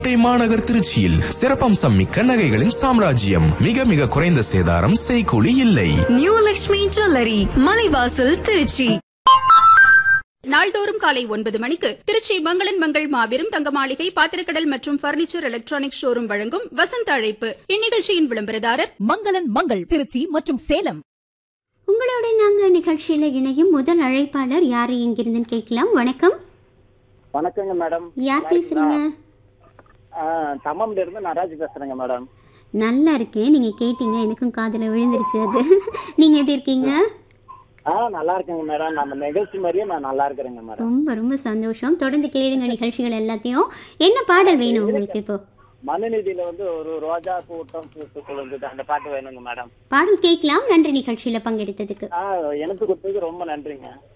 கோட்டை மாநகர் திருச்சியில் சிறப்பம்சம் மிக்க நகைகளின் சாம்ராஜ்யம் மிக மிக குறைந்த சேதாரம் செய்கூலி இல்லை நியூ லக்ஷ்மி ஜுவல்லரி மலைவாசல் திருச்சி நாள்தோறும் காலை ஒன்பது மணிக்கு திருச்சி மங்களன் மங்கள் மாபெரும் தங்க மாளிகை பாத்திரக்கடல் மற்றும் பர்னிச்சர் எலக்ட்ரானிக் ஷோரூம் வழங்கும் வசந்த அழைப்பு இந்நிகழ்ச்சியின் விளம்பரதாரர் மங்களன் மங்கள் திருச்சி மற்றும் சேலம் உங்களோட நாங்க நிகழ்ச்சியில இணையும் முதல் அழைப்பாளர் யாரு எங்கிருந்துன்னு கேட்கலாம் வணக்கம் வணக்கங்க மேடம் யார் பேசுறீங்க தம்மம்ல இருந்து நடராஜ் பேசுறேங்க மேடம் நல்லா இருக்கேன் நீங்க கேட்டீங்க எனக்கும் காதுல விழுந்துருச்சு அது நீங்க எப்படி இருக்கீங்க ஆ நல்லா இருக்கேங்க மேடம் நம்ம நிகழ்ச்சி மாதிரியே நான் நல்லா இருக்கிறேங்க மேடம் ரொம்ப ரொம்ப சந்தோஷம் தொடர்ந்து கேளுங்க நிகழ்ச்சிகள் எல்லாத்தையும் என்ன பாடல் வேணும் உங்களுக்கு இப்போ மனுநீதியில வந்து ஒரு ரோஜா கூட்டம் பூத்து குழுங்குது அந்த பாட்டு வேணுங்க மேடம் பாடல் கேட்கலாம் நன்றி நிகழ்ச்சியில பங்கெடுத்ததுக்கு ஆ எனக்கு கொடுத்ததுக்கு ரொம்ப நன்றிங்க